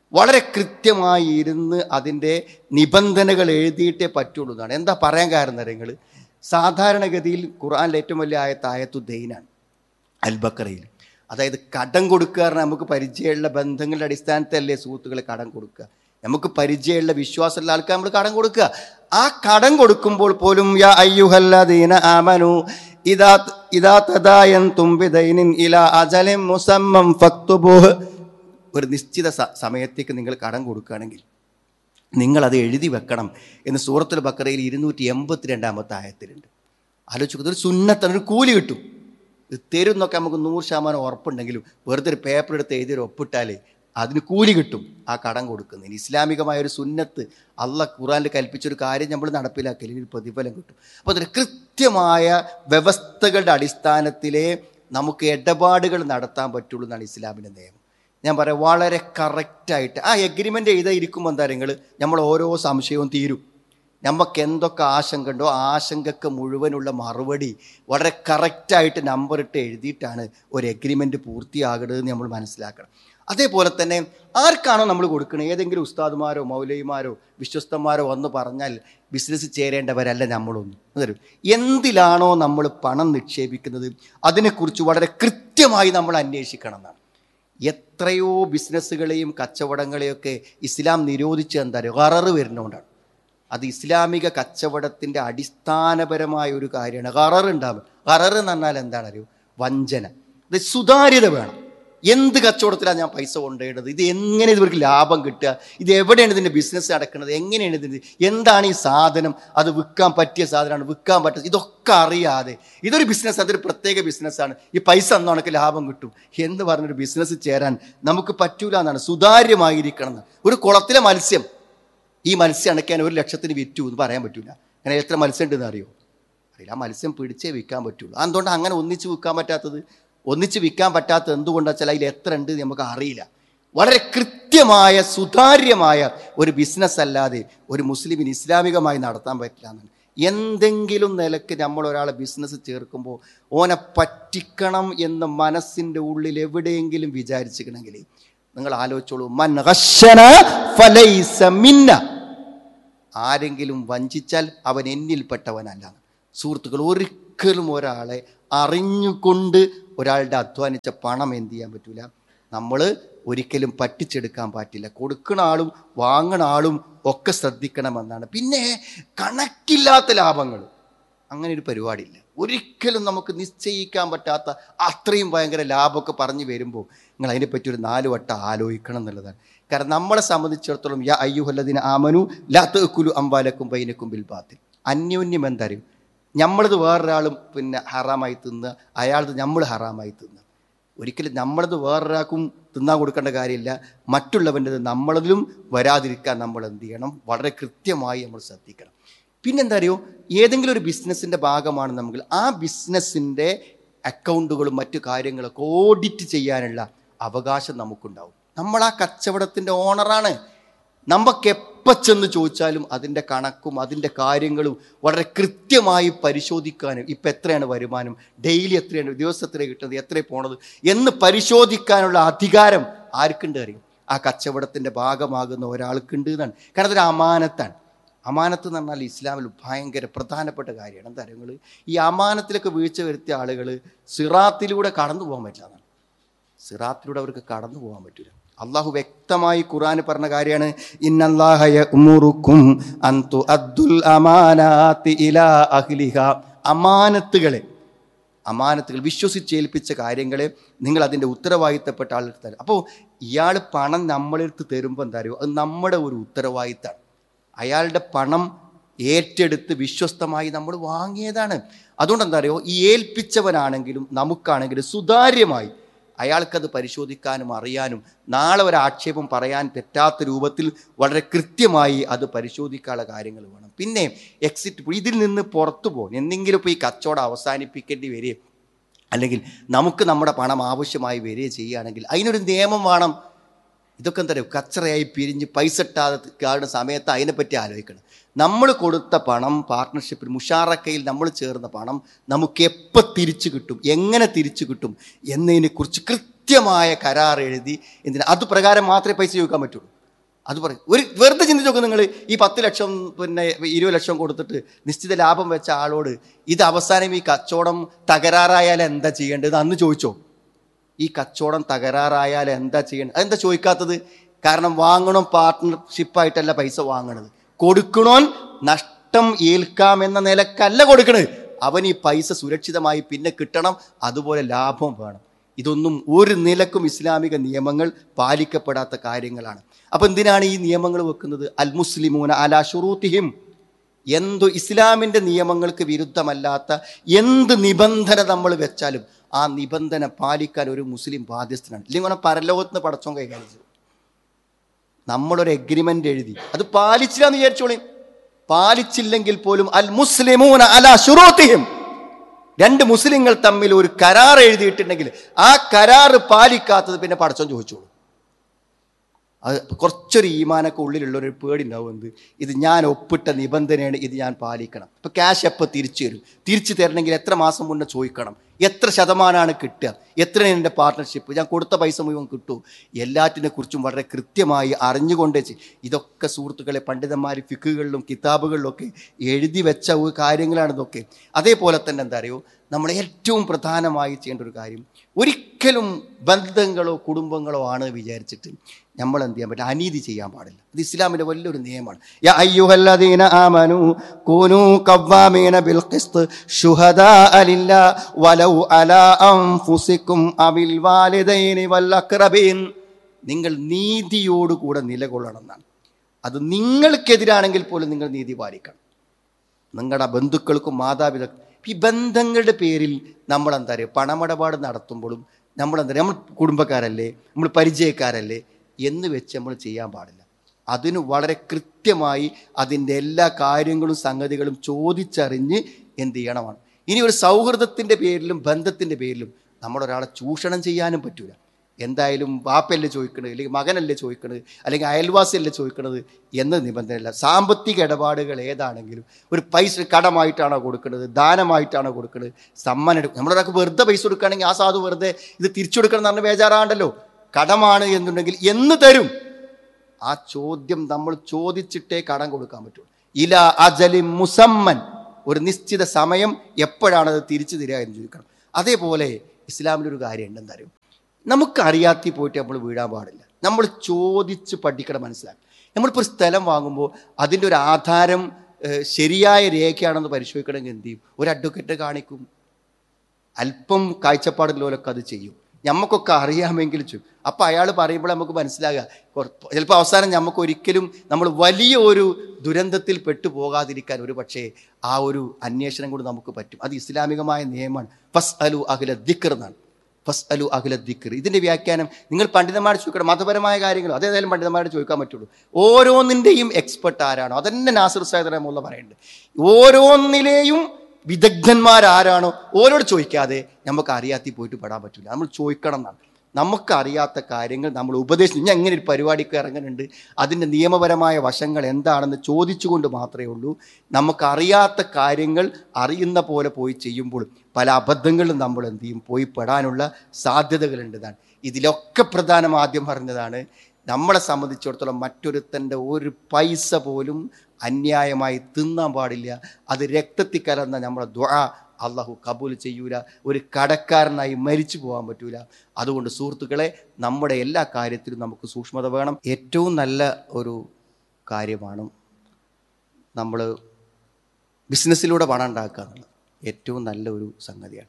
വളരെ കൃത്യമായി ഇരുന്ന് അതിൻ്റെ നിബന്ധനകൾ എഴുതിയിട്ടേ പറ്റുള്ളൂ എന്നാണ് എന്താ പറയാൻ കാരണം നിങ്ങൾ സാധാരണഗതിയിൽ ഖുർആനിലെ ഏറ്റവും വലിയ ആയത്ത് ആയത്തു ദൈനാണ് അൽബക്കറയിൽ അതായത് കടം കൊടുക്കുക പറഞ്ഞാൽ നമുക്ക് പരിചയമുള്ള ബന്ധങ്ങളുടെ അടിസ്ഥാനത്തിലല്ലേ സുഹൃത്തുക്കളെ കടം കൊടുക്കുക നമുക്ക് പരിചയമുള്ള വിശ്വാസമുള്ള ആൾക്ക് നമ്മൾ കടം കൊടുക്കുക ആ കടം കൊടുക്കുമ്പോൾ പോലും യാ അയ്യുഹല്ലദീന ആമനു ഇദാ ഇദാ തദായൻതും ബിദൈനിൻ ഇലാ അജലിൻ മുസമ്മം ഫക്തുബൂഹ് ഒരു നിശ്ചിത സ- സമയത്തേക്ക് നിങ്ങൾ കടം കൊടുക്കുകയാണെങ്കിൽ നിങ്ങളത് എഴുതി വെക്കണം എന്ന് സൂറത്തുൽ ബക്കറയിൽ ഇരുന്നൂറ്റി എൺപത്തി രണ്ടാമത്തെ ആയത്തിലുണ്ട് ആലോചിക്കുന്നത് ഒരു സുന്നത്താണ് ഒരു കൂലി കിട്ടും ഇത് തരും എന്നൊക്കെ നമുക്ക് നൂറ് ശതമാനം ഉറപ്പുണ്ടെങ്കിലും വെറുതെ ഒരു പേപ്പർ എടുത്ത് എഴുതി ഒരു ഒപ്പിട്ടാലേ അതിന് കൂലി കിട്ടും ആ കടം കൊടുക്കുന്നതിന് ഇസ്ലാമികമായ ഒരു സുന്നത്ത് അള്ള ഖുറാനിൽ കൽപ്പിച്ചൊരു കാര്യം നമ്മൾ നടപ്പിലാക്കിയാൽ ഒരു പ്രതിഫലം കിട്ടും അപ്പോൾ അതിന് കൃത്യമായ വ്യവസ്ഥകളുടെ അടിസ്ഥാനത്തിലേ നമുക്ക് ഇടപാടുകൾ നടത്താൻ പറ്റുള്ളൂ എന്നാണ് ഇസ്ലാമിൻ്റെ നിയമം ഞാൻ പറയാം വളരെ കറക്റ്റായിട്ട് ആ എഗ്രിമെൻ്റ് എഴുതാതിരിക്കുമ്പോൾ എന്താ നിങ്ങൾ നമ്മൾ ഓരോ സംശയവും തീരും നമുക്ക് എന്തൊക്കെ ആശങ്ക ഉണ്ടോ ആ ആശങ്കക്ക് മുഴുവനുള്ള മറുപടി വളരെ കറക്റ്റായിട്ട് നമ്പർ ഇട്ട് എഴുതിയിട്ടാണ് ഒരു എഗ്രിമെൻ്റ് പൂർത്തിയാകേണ്ടത് എന്ന് നമ്മൾ മനസ്സിലാക്കണം അതേപോലെ തന്നെ ആർക്കാണോ നമ്മൾ കൊടുക്കുന്നത് ഏതെങ്കിലും ഉസ്താദുമാരോ മൗലൈമാരോ വിശ്വസ്തന്മാരോ വന്ന് പറഞ്ഞാൽ ബിസിനസ് ചേരേണ്ടവരല്ല നമ്മളൊന്നും അതൊരു എന്തിലാണോ നമ്മൾ പണം നിക്ഷേപിക്കുന്നത് അതിനെക്കുറിച്ച് വളരെ കൃത്യമായി നമ്മൾ അന്വേഷിക്കണം എന്നാണ് എത്രയോ ബിസിനസ്സുകളെയും കച്ചവടങ്ങളെയൊക്കെ ഇസ്ലാം നിരോധിച്ച് എന്താ പറയുക കററ് വരുന്നതുകൊണ്ടാണ് അത് ഇസ്ലാമിക കച്ചവടത്തിൻ്റെ അടിസ്ഥാനപരമായ ഒരു കാര്യമാണ് കററ് ഉണ്ടാവും കററ് എന്ന് പറഞ്ഞാൽ എന്താണ് അറിയൂ വഞ്ചന ഇത് സുതാര്യത വേണം എന്ത് കച്ചവടത്തിലാണ് ഞാൻ പൈസ കൊണ്ടുപോയത് ഇത് എങ്ങനെ ഇവർക്ക് ലാഭം കിട്ടുക ഇത് എവിടെയാണ് ഇതിൻ്റെ ബിസിനസ് നടക്കുന്നത് എങ്ങനെയാണ് ഇതിൻ്റെ എന്താണ് ഈ സാധനം അത് വിൽക്കാൻ പറ്റിയ സാധനമാണ് വിൽക്കാൻ പറ്റുന്നത് ഇതൊക്കെ അറിയാതെ ഇതൊരു ബിസിനസ് അതൊരു പ്രത്യേക ബിസിനസ്സാണ് ഈ പൈസ അന്ന് ഉണക്ക് ലാഭം കിട്ടും എന്ന് പറഞ്ഞൊരു ബിസിനസ് ചേരാൻ നമുക്ക് പറ്റൂല എന്നാണ് സുതാര്യമായിരിക്കണം എന്ന് ഒരു കുളത്തിലെ മത്സ്യം ഈ മത്സ്യം അണയ്ക്കാൻ ഒരു ലക്ഷത്തിന് വിറ്റു എന്ന് പറയാൻ പറ്റൂല അങ്ങനെ എത്ര മത്സ്യം ഉണ്ടെന്ന് അറിയോ അറിയില്ല ആ മത്സ്യം പിടിച്ചേ വിൽക്കാൻ പറ്റുള്ളൂ അതുകൊണ്ട് അങ്ങനെ ഒന്നിച്ച് വിൽക്കാൻ പറ്റാത്തത് ഒന്നിച്ച് വിൽക്കാൻ പറ്റാത്തത് എന്തുകൊണ്ടാണെന്ന് വെച്ചാൽ അതിൽ എത്ര ഉണ്ട് എന്ന് നമുക്ക് അറിയില്ല വളരെ കൃത്യമായ സുതാര്യമായ ഒരു ബിസിനസ് അല്ലാതെ ഒരു മുസ്ലിമിന് ഇസ്ലാമികമായി നടത്താൻ പറ്റില്ല എന്നാണ് എന്തെങ്കിലും നിലക്ക് നമ്മൾ ഒരാളെ ബിസിനസ് ചേർക്കുമ്പോൾ ഓനെ പറ്റിക്കണം എന്ന് മനസ്സിൻ്റെ ഉള്ളിൽ എവിടെയെങ്കിലും വിചാരിച്ചിക്കണമെങ്കിൽ നിങ്ങൾ ആലോചിച്ചോളൂ മൻ ഘശന ഫലൈസ മിന്ന ആരെങ്കിലും വഞ്ചിച്ചാൽ അവൻ എന്നിൽപ്പെട്ടവനല്ല സുഹൃത്തുക്കൾ ഒരിക്കലും ഒരാളെ അറിഞ്ഞുകൊണ്ട് ഒരാളുടെ അധ്വാനിച്ച പണം എന്ത് ചെയ്യാൻ പറ്റൂല നമ്മൾ ഒരിക്കലും പറ്റിച്ചെടുക്കാൻ പറ്റില്ല കൊടുക്കുന്ന ആളും വാങ്ങണ ആളും ഒക്കെ ശ്രദ്ധിക്കണമെന്നാണ് പിന്നെ കണക്കില്ലാത്ത ലാഭങ്ങൾ അങ്ങനെ ഒരു പരിപാടിയില്ല ഒരിക്കലും നമുക്ക് നിശ്ചയിക്കാൻ പറ്റാത്ത അത്രയും ഭയങ്കര ലാഭമൊക്കെ പറഞ്ഞു വരുമ്പോൾ നിങ്ങൾ അതിനെപ്പറ്റി ഒരു നാല് വട്ടം ആലോചിക്കണം എന്നുള്ളതാണ് കാരണം നമ്മളെ സംബന്ധിച്ചിടത്തോളം യാ അയ്യുഹല്ലദിന ആമനു ലാത്തുക്കുലു അമ്പാലക്കും ബൈനക്കും ബിൽബാത്തിൽ അന്യോന്യം എന്തറിയും നമ്മളത് വേറൊരാളും പിന്നെ ഹറാമായി തിന്നുക അയാളത് നമ്മൾ ഹറാമായി തിന്നുക ഒരിക്കലും നമ്മളത് വേറൊരാൾക്കും തിന്നാൻ കൊടുക്കേണ്ട കാര്യമില്ല മറ്റുള്ളവൻ്റെത് നമ്മളതിലും വരാതിരിക്കാൻ നമ്മൾ എന്ത് ചെയ്യണം വളരെ കൃത്യമായി നമ്മൾ ശ്രദ്ധിക്കണം പിന്നെന്താ അറിയോ ഏതെങ്കിലും ഒരു ബിസിനസ്സിൻ്റെ ഭാഗമാണ് നമ്മൾ ആ ബിസിനസ്സിൻ്റെ അക്കൗണ്ടുകളും മറ്റു കാര്യങ്ങളൊക്കെ ഓഡിറ്റ് ചെയ്യാനുള്ള അവകാശം നമുക്കുണ്ടാവും നമ്മൾ ആ കച്ചവടത്തിൻ്റെ ഓണറാണ് നമുക്ക് എപ്പോൾ ചെന്ന് ചോദിച്ചാലും അതിൻ്റെ കണക്കും അതിൻ്റെ കാര്യങ്ങളും വളരെ കൃത്യമായി പരിശോധിക്കാനും ഇപ്പം എത്രയാണ് വരുമാനം ഡെയിലി എത്രയാണ് ദിവസത്തിന് കിട്ടുന്നത് എത്ര പോണത് എന്ന് പരിശോധിക്കാനുള്ള അധികാരം ആർക്കുണ്ട് അറിയും ആ കച്ചവടത്തിൻ്റെ ഭാഗമാകുന്ന ഒരാൾക്കുണ്ട് എന്നാണ് കാരണം അതൊരു അമാനത്താണ് അമാനത്ത് എന്ന് പറഞ്ഞാൽ ഇസ്ലാമിൽ ഭയങ്കര പ്രധാനപ്പെട്ട കാര്യമാണ് എന്താ നിങ്ങൾ ഈ അമാനത്തിലൊക്കെ വീഴ്ച വരുത്തിയ ആളുകൾ സിറാത്തിലൂടെ കടന്നു പോകാൻ പറ്റില്ല എന്നാണ് സിറാത്തിലൂടെ അവർക്ക് കടന്നു പോകാൻ പറ്റില്ല അള്ളാഹു വ്യക്തമായി ഖുറാൻ പറഞ്ഞ കാര്യമാണ് ഇന്നല്ലാഹയ ഉമുറുക്കും അന്തു അദ്ദുൽ അമാനാത്തി ഇലാ അഹ്ലിഹ അമാനത്തുകളെ അമാനത്തുകൾ വിശ്വസിച്ചേൽപ്പിച്ച കാര്യങ്ങളെ നിങ്ങൾ അതിൻ്റെ ഉത്തരവാദിത്തപ്പെട്ട ആൾക്ക് തരും അപ്പോൾ ഇയാൾ പണം നമ്മളെടുത്ത് തരുമ്പോൾ എന്താ അറിയോ അത് നമ്മുടെ ഒരു ഉത്തരവാദിത്തമാണ് അയാളുടെ പണം ഏറ്റെടുത്ത് വിശ്വസ്തമായി നമ്മൾ വാങ്ങിയതാണ് അതുകൊണ്ട് എന്താ അറിയോ ഈ ഏൽപ്പിച്ചവനാണെങ്കിലും നമുക്കാണെങ്കിലും സുതാര്യമായി അയാൾക്കത് പരിശോധിക്കാനും അറിയാനും നാളെ ഒരു ആക്ഷേപം പറയാൻ പറ്റാത്ത രൂപത്തിൽ വളരെ കൃത്യമായി അത് പരിശോധിക്കാനുള്ള കാര്യങ്ങൾ വേണം പിന്നെ എക്സിറ്റ് ഇതിൽ നിന്ന് പുറത്തു പോകും എന്തെങ്കിലും ഇപ്പോൾ ഈ കച്ചവടം അവസാനിപ്പിക്കേണ്ടി വരികയും അല്ലെങ്കിൽ നമുക്ക് നമ്മുടെ പണം ആവശ്യമായി വരികയും ചെയ്യുകയാണെങ്കിൽ അതിനൊരു നിയമം വേണം ഇതൊക്കെ എന്താ പറയുക കച്ചറയായി പിരിഞ്ഞ് പൈസ ഇട്ടാതെ കാണുന്ന സമയത്ത് അതിനെപ്പറ്റി ആലോചിക്കണം നമ്മൾ കൊടുത്ത പണം പാർട്ട്ണർഷിപ്പിൽ മുഷാറക്കയിൽ നമ്മൾ ചേർന്ന പണം നമുക്ക് എപ്പോൾ തിരിച്ചു കിട്ടും എങ്ങനെ തിരിച്ചു കിട്ടും എന്നതിനെക്കുറിച്ച് കൃത്യമായ കരാർ എഴുതി എന്തിനാ അത് പ്രകാരം മാത്രമേ പൈസ ചോദിക്കാൻ പറ്റുള്ളൂ അത് പറയും ഒരു വെറുതെ ചിന്തിച്ച് നോക്കും നിങ്ങൾ ഈ പത്ത് ലക്ഷം പിന്നെ ഇരുപത് ലക്ഷം കൊടുത്തിട്ട് നിശ്ചിത ലാഭം വെച്ച ആളോട് ഇത് അവസാനം ഈ കച്ചവടം തകരാറായാൽ എന്താ ചെയ്യേണ്ടത് അന്ന് ചോദിച്ചോ ഈ കച്ചവടം തകരാറായാൽ എന്താ ചെയ്യേണ്ടത് അതെന്താ ചോദിക്കാത്തത് കാരണം വാങ്ങണം പാർട്ട്ണർഷിപ്പായിട്ടല്ല പൈസ വാങ്ങണത് കൊടുക്കണോൻ നഷ്ടം ഏൽക്കാമെന്ന നിലക്കല്ല കൊടുക്കണത് അവൻ ഈ പൈസ സുരക്ഷിതമായി പിന്നെ കിട്ടണം അതുപോലെ ലാഭം വേണം ഇതൊന്നും ഒരു നിലക്കും ഇസ്ലാമിക നിയമങ്ങൾ പാലിക്കപ്പെടാത്ത കാര്യങ്ങളാണ് അപ്പൊ എന്തിനാണ് ഈ നിയമങ്ങൾ വെക്കുന്നത് അൽ മുസ്ലിമൂന അലാ ഷുറൂത്തിഹിം എന്തു ഇസ്ലാമിൻ്റെ നിയമങ്ങൾക്ക് വിരുദ്ധമല്ലാത്ത എന്ത് നിബന്ധന നമ്മൾ വെച്ചാലും ആ നിബന്ധന പാലിക്കാൻ ഒരു മുസ്ലിം ബാധ്യസ്ഥനാണ് ഇല്ലെങ്കിൽ അവനെ പരലോകത്ത് നിന്ന് പടച്ചോൻ കൈകാര്യം ചെയ്യും നമ്മളൊരു എഗ്രിമെന്റ് എഴുതി അത് പാലിച്ചില്ല എന്ന് വിചാരിച്ചോളി പാലിച്ചില്ലെങ്കിൽ പോലും അൽ മുസ്ലിമൂന അല ഷുറൂത്തിഹിം രണ്ട് മുസ്ലിങ്ങൾ തമ്മിൽ ഒരു കരാർ എഴുതിയിട്ടുണ്ടെങ്കിൽ ആ കരാറ് പാലിക്കാത്തത് പിന്നെ പടച്ചോൻ ചോദിച്ചോളൂ അത് കുറച്ചൊരു ഈമാനൊക്കെ ഉള്ളിലുള്ള ഒരു പേടി ഉണ്ടാവും എന്ത് ഇത് ഞാൻ ഒപ്പിട്ട നിബന്ധനയാണ് ഇത് ഞാൻ പാലിക്കണം ഇപ്പൊ ക്യാഷ് എപ്പോൾ തിരിച്ചു തരും തിരിച്ചു തരണമെങ്കിൽ എത്ര മാസം മുന്നേ ചോദിക്കണം എത്ര ശതമാനമാണ് കിട്ടുക എത്രയാണ് എൻ്റെ പാർട്ട്ണർഷിപ്പ് ഞാൻ കൊടുത്ത പൈസ മുഴുവൻ കിട്ടൂ എല്ലാറ്റിനെ കുറിച്ചും വളരെ കൃത്യമായി അറിഞ്ഞുകൊണ്ടേ ചെയ്യും ഇതൊക്കെ സുഹൃത്തുക്കളെ പണ്ഡിതന്മാർ ഫിക്കുകളിലും കിതാബുകളിലും ഒക്കെ എഴുതി വെച്ച ഒരു കാര്യങ്ങളാണ് ഇതൊക്കെ അതേപോലെ തന്നെ എന്താ അറിയോ നമ്മൾ ഏറ്റവും പ്രധാനമായി ചെയ്യേണ്ട ഒരു കാര്യം ഒരിക്കലും ബന്ധങ്ങളോ കുടുംബങ്ങളോ ആണ് വിചാരിച്ചിട്ട് നമ്മൾ എന്ത് ചെയ്യാൻ പറ്റില്ല അനീതി ചെയ്യാൻ പാടില്ല ഇത് ഇസ്ലാമിന്റെ വലിയൊരു നിയമമാണ് യാ അയ്യുഹല്ലദീന ആമനു കൂനൂ ഖവ്വാമീന ബിൽ ഖിസ്ത് ശുഹദാഅ ലില്ലാ വലൗ അലാ അൻഫുസിക്കും അബിൽ വാലിദൈനി വൽ അഖ്റബീൻ നിങ്ങൾ നീതിയോടുകൂടെ നിലകൊള്ളണം എന്നാണ് അത് നിങ്ങൾക്കെതിരാണെങ്കിൽ പോലും നിങ്ങൾ നീതി പാലിക്കണം നിങ്ങളുടെ ബന്ധുക്കൾക്കും മാതാപിതാക്കൾ ഈ ബന്ധങ്ങളുടെ പേരിൽ നമ്മൾ എന്താ പറയുക പണമിടപാട് നടത്തുമ്പോഴും നമ്മൾ എന്താ പറയുക നമ്മൾ കുടുംബക്കാരല്ലേ നമ്മൾ പരിചയക്കാരല്ലേ എന്ന് വെച്ച് നമ്മൾ ചെയ്യാൻ പാടില്ല അതിന് വളരെ കൃത്യമായി അതിൻ്റെ എല്ലാ കാര്യങ്ങളും സംഗതികളും ചോദിച്ചറിഞ്ഞ് എന്ത് ചെയ്യണമാണ് ഇനി ഒരു സൗഹൃദത്തിൻ്റെ പേരിലും ബന്ധത്തിൻ്റെ പേരിലും നമ്മളൊരാളെ ചൂഷണം ചെയ്യാനും പറ്റൂല എന്തായാലും വാപ്പയല്ലേ ചോദിക്കണത് അല്ലെങ്കിൽ മകനല്ലേ ചോദിക്കണത് അല്ലെങ്കിൽ അയൽവാസിയല്ലേ ചോദിക്കണത് എന്ന നിബന്ധനയില്ല സാമ്പത്തിക ഇടപാടുകൾ ഏതാണെങ്കിലും ഒരു പൈസ കടമായിട്ടാണോ കൊടുക്കുന്നത് ദാനമായിട്ടാണോ കൊടുക്കുന്നത് സമ്മാനം എടുക്കും നമ്മളൊരാൾക്ക് വെറുതെ പൈസ കൊടുക്കുകയാണെങ്കിൽ ആ സാധു വെറുതെ ഇത് തിരിച്ചു കൊടുക്കണം എന്ന് പറഞ്ഞ ബേജാറാണ്ടല്ലോ കടമാണ് എന്നുണ്ടെങ്കിൽ എന്ന് തരും ആ ചോദ്യം നമ്മൾ ചോദിച്ചിട്ടേ കടം കൊടുക്കാൻ പറ്റുള്ളൂ ഇല അജലി മുസമ്മൻ ഒരു നിശ്ചിത സമയം എപ്പോഴാണ് അത് തിരിച്ചു തരിക എന്ന് ചോദിക്കണം അതേപോലെ ഇസ്ലാമിലൊരു കാര്യം ഉണ്ടെന്ന് അറിയും നമുക്ക് അറിയാത്തി പോയിട്ട് നമ്മൾ വീഴാൻ പാടില്ല നമ്മൾ ചോദിച്ച് പഠിക്കണം മനസ്സിലാക്കും നമ്മളിപ്പോൾ ഒരു സ്ഥലം വാങ്ങുമ്പോൾ അതിൻ്റെ ഒരു ആധാരം ഏഹ്, ശരിയായ രേഖയാണെന്ന് പരിശോധിക്കണമെങ്കിൽ എന്ത് ചെയ്യും ഒരു അഡ്വക്കേറ്റ് കാണിക്കും അല്പം കാഴ്ചപ്പാടുള്ളവരൊക്കെ അത് ചെയ്യും ഞമ്മക്കൊക്കെ അറിയാമെങ്കിൽ ചെയ്യും അപ്പം അയാൾ പറയുമ്പോൾ നമുക്ക് മനസ്സിലാകുക ചിലപ്പോൾ അവസാനം നമുക്ക് ഒരിക്കലും നമ്മൾ വലിയ ഒരു ദുരന്തത്തിൽ പെട്ടു പോകാതിരിക്കാൻ ഒരു പക്ഷേ ആ ഒരു അന്വേഷണം കൊണ്ട് നമുക്ക് പറ്റും അത് ഇസ്ലാമികമായ നിയമമാണ് ഫസ് അലു അഖില ദിക്കർ എന്നാണ് ഫസ് അലു അഖില ദിക്കർ ഇതിൻ്റെ വ്യാഖ്യാനം നിങ്ങൾ പണ്ഡിതന്മാരോട് ചോദിക്കണം മതപരമായ കാര്യങ്ങൾ അതേതായാലും പണ്ഡിതന്മാരോട് ചോദിക്കാൻ പറ്റുള്ളൂ ഓരോന്നിൻ്റെയും എക്സ്പെർട്ട് ആരാണോ അതന്നെ നാസിർ സാഹിദ് റഹമുള്ള പറയുന്നുണ്ട് ഓരോന്നിലെയും വിദഗ്ധന്മാരാരാണോ ഓരോട് ചോദിക്കാതെ നമുക്ക് അറിയാത്തി പോയിട്ട് പെടാൻ പറ്റില്ല നമ്മൾ ചോദിക്കണം എന്നാണ് നമുക്കറിയാത്ത കാര്യങ്ങൾ നമ്മൾ ഉപദേശിച്ചു ഞാൻ എങ്ങനെ ഒരു പരിപാടിക്ക് ഇറങ്ങുന്നുണ്ട് അതിൻ്റെ നിയമപരമായ വശങ്ങൾ എന്താണെന്ന് ചോദിച്ചുകൊണ്ട് മാത്രമേ ഉള്ളൂ നമുക്കറിയാത്ത കാര്യങ്ങൾ അറിയുന്ന പോലെ പോയി ചെയ്യുമ്പോൾ പല അബദ്ധങ്ങളും നമ്മൾ എന്ത് ചെയ്യും പോയി പെടാനുള്ള സാധ്യതകളുണ്ടെന്നാണ് ഇതിലൊക്കെ പ്രധാനം ആദ്യം പറഞ്ഞതാണ് നമ്മളെ സംബന്ധിച്ചിടത്തോളം മറ്റൊരുത്തൻ്റെ ഒരു പൈസ പോലും അന്യായമായി തിന്നാൻ പാടില്ല അത് രക്തത്തിൽ കലർന്ന നമ്മുടെ ദ്വാ അള്ളാഹു കബൂൽ ചെയ്യൂല ഒരു കടക്കാരനായി മരിച്ചു പോകാൻ പറ്റൂല അതുകൊണ്ട് സുഹൃത്തുക്കളെ നമ്മുടെ എല്ലാ കാര്യത്തിലും നമുക്ക് സൂക്ഷ്മത വേണം ഏറ്റവും നല്ല ഒരു കാര്യമാണ് നമ്മൾ ബിസിനസ്സിലൂടെ പണം ഉണ്ടാക്കുക എന്നുള്ളത് ഏറ്റവും നല്ല ഒരു സംഗതിയാണ്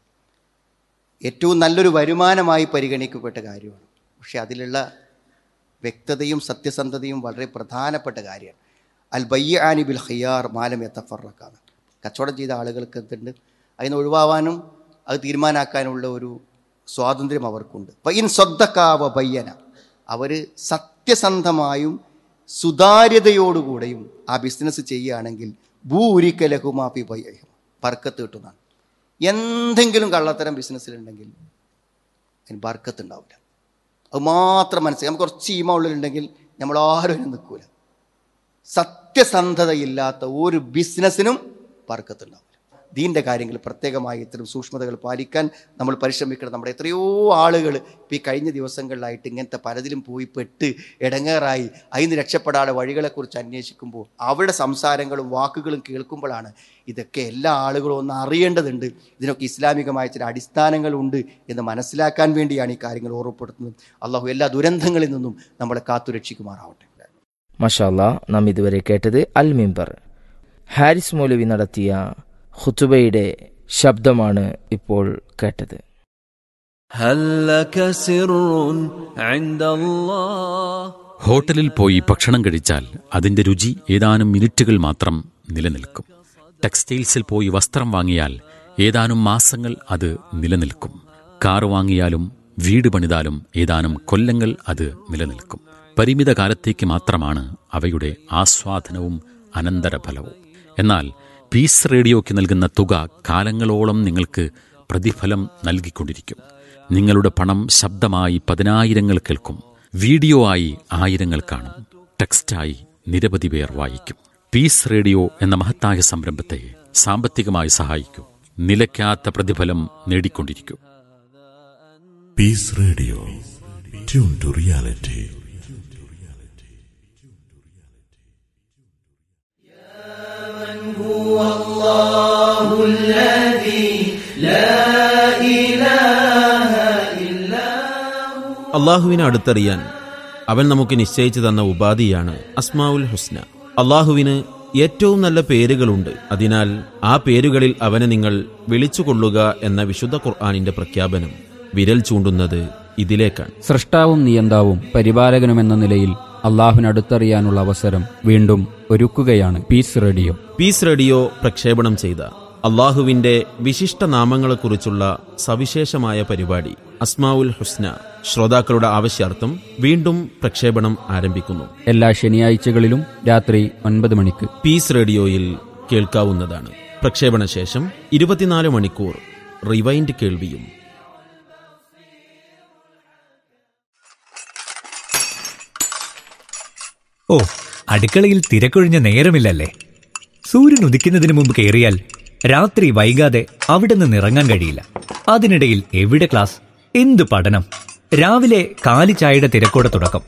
ഏറ്റവും നല്ലൊരു വരുമാനമായി പരിഗണിക്കപ്പെട്ട കാര്യമാണ് പക്ഷെ അതിലുള്ള വ്യക്തതയും സത്യസന്ധതയും വളരെ പ്രധാനപ്പെട്ട കാര്യമാണ് അൽ ബയ്യാനി ബിൽ ഖിയാർ മാലം എത്തഫറക്കാണ് കച്ചവടം ചെയ്ത ആളുകൾക്ക് എന്തുണ്ട് അതിന് ഒഴിവാവാനും അത് തീരുമാനാക്കാനുള്ള ഒരു സ്വാതന്ത്ര്യം അവർക്കുണ്ട് വൈൻ സ്വന്തക്കാവ ബയ്യന അവർ സത്യസന്ധമായും സുതാര്യതയോടുകൂടെയും ആ ബിസിനസ് ചെയ്യുകയാണെങ്കിൽ ഭൂരിക്കലഹുമാഫി ബയ്യം ബർക്കത്ത് കിട്ടുന്നതാണ് എന്തെങ്കിലും കള്ളത്തരം ബിസിനസ്സിലുണ്ടെങ്കിൽ അതിന് ബർക്കത്ത് ഉണ്ടാവില്ല അത് മാത്രം മനസ്സിലായി നമുക്ക് കുറച്ച് ഈമ ഉള്ളിലുണ്ടെങ്കിൽ നമ്മൾ ആരും അതിന് നിൽക്കൂല സത്യസന്ധതയില്ലാത്ത ഒരു ബിസിനസ്സിനും ബർക്കത്തുണ്ടാവില്ല ദീൻ്റെ കാര്യങ്ങൾ പ്രത്യേകമായി ഇത്തരം സൂക്ഷ്മതകൾ പാലിക്കാൻ നമ്മൾ പരിശ്രമിക്കണം നമ്മുടെ എത്രയോ ആളുകൾ ഇപ്പോൾ ഈ കഴിഞ്ഞ ദിവസങ്ങളിലായിട്ട് ഇങ്ങനത്തെ പലതിലും പോയി പെട്ട് ഇടങ്ങേറായി അതിന് രക്ഷപ്പെടാതെ വഴികളെക്കുറിച്ച് അന്വേഷിക്കുമ്പോൾ അവരുടെ സംസാരങ്ങളും വാക്കുകളും കേൾക്കുമ്പോഴാണ് ഇതൊക്കെ എല്ലാ ആളുകളും ഒന്ന് അറിയേണ്ടതുണ്ട് ഇതിനൊക്കെ ഇസ്ലാമികമായ ചില അടിസ്ഥാനങ്ങളുണ്ട് എന്ന് മനസ്സിലാക്കാൻ വേണ്ടിയാണ് ഈ കാര്യങ്ങൾ ഓർമ്മപ്പെടുത്തുന്നത് അള്ളാഹു എല്ലാ ദുരന്തങ്ങളിൽ നിന്നും നമ്മളെ കാത്തുരക്ഷിക്കുമാറാവട്ടെ മഷാല്ല നാം ഇതുവരെ കേട്ടത് അൽ മിമ്പർ ഹാരിസ് മൗലവി നടത്തിയ ഖുത്തുബയുടെ ശബ്ദമാണ് ഇപ്പോൾ കേട്ടത് هل لك سر عند الله ഹോട്ടലിൽ പോയി ഭക്ഷണം കഴിച്ചാൽ അതിന്റെ രുചി ഏതാനും മിനിറ്റുകൾ മാത്രം നിലനിൽക്കും ടെക്സ്റ്റൈൽസിൽ പോയി വസ്ത്രം വാങ്ങിയാൽ ഏതാനും മാസങ്ങൾ അത് നിലനിൽക്കും കാർ വാങ്ങിയാലും വീട് പണിതാലും ഏതാനും കൊല്ലങ്ങൾ അത് നിലനിൽക്കും പരിമിത കാലത്തേക്ക് മാത്രമാണ് അവയുടെ ആസ്വാദനവും അനന്തരഫലവും എന്നാൽ പീസ് റേഡിയോയ്ക്ക് നൽകുന്ന തുക കാലങ്ങളോളം നിങ്ങൾക്ക് പ്രതിഫലം നൽകിക്കൊണ്ടിരിക്കും നിങ്ങളുടെ പണം ശബ്ദമായി പതിനായിരങ്ങൾ കേൾക്കും വീഡിയോ ആയി ആയിരങ്ങൾ കാണും ടെക്സ്റ്റായി നിരവധി പേർ വായിക്കും പീസ് റേഡിയോ എന്ന മഹത്തായ സംരംഭത്തെ സാമ്പത്തികമായി സഹായിക്കൂ നിലയ്ക്കാത്ത പ്രതിഫലം നേടിക്കൊണ്ടിരിക്കൂ Peace Radio. Tune to reality. അള്ളാഹുവിനെ അടുത്തറിയാൻ അവൻ നമുക്ക് നിശ്ചയിച്ചു തന്ന ഉപാധിയാണ് അസ്മാവുൽ ഹുസ്ന അള്ളാഹുവിന് ഏറ്റവും നല്ല പേരുകളുണ്ട് അതിനാൽ ആ പേരുകളിൽ അവനെ നിങ്ങൾ വിളിച്ചുകൊള്ളുക എന്ന വിശുദ്ധ ഖുർആാനിന്റെ പ്രഖ്യാപനം വിരൽ ചൂണ്ടുന്നത് ഇതിലേക്കാണ് സൃഷ്ടാവും നിയന്താവും പരിപാലകനുമെന്ന നിലയിൽ അള്ളാഹുവിനടുത്തറിയാനുള്ള അവസരം വീണ്ടും ഒരുക്കുകയാണ് പീസ് റേഡിയോ പീസ് റേഡിയോ പ്രക്ഷേപണം ചെയ്ത അള്ളാഹുവിന്റെ വിശിഷ്ട നാമങ്ങളെക്കുറിച്ചുള്ള സവിശേഷമായ പരിപാടി അസ്മാവുൽ ഹുസ്ന ശ്രോതാക്കളുടെ ആവശ്യാർത്ഥം വീണ്ടും പ്രക്ഷേപണം ആരംഭിക്കുന്നു എല്ലാ ശനിയാഴ്ചകളിലും രാത്രി ഒൻപത് മണിക്ക് പീസ് റേഡിയോയിൽ കേൾക്കാവുന്നതാണ് പ്രക്ഷേപണ ശേഷം ഇരുപത്തിനാല് മണിക്കൂർ റിവൈൻഡ് കേൾവിയും ഓ അടുക്കളയിൽ തിരക്കൊഴിഞ്ഞ നേരമില്ലല്ലേ സൂര്യൻ ഉദിക്കുന്നതിന് മുമ്പ് കയറിയാൽ രാത്രി വൈകാതെ അവിടെ നിന്ന് ഇറങ്ങാൻ കഴിയില്ല അതിനിടയിൽ എവിടെ ക്ലാസ് എന്ത് പഠനം രാവിലെ കാലി ചായയുടെ തിരക്കോടെ തുടക്കം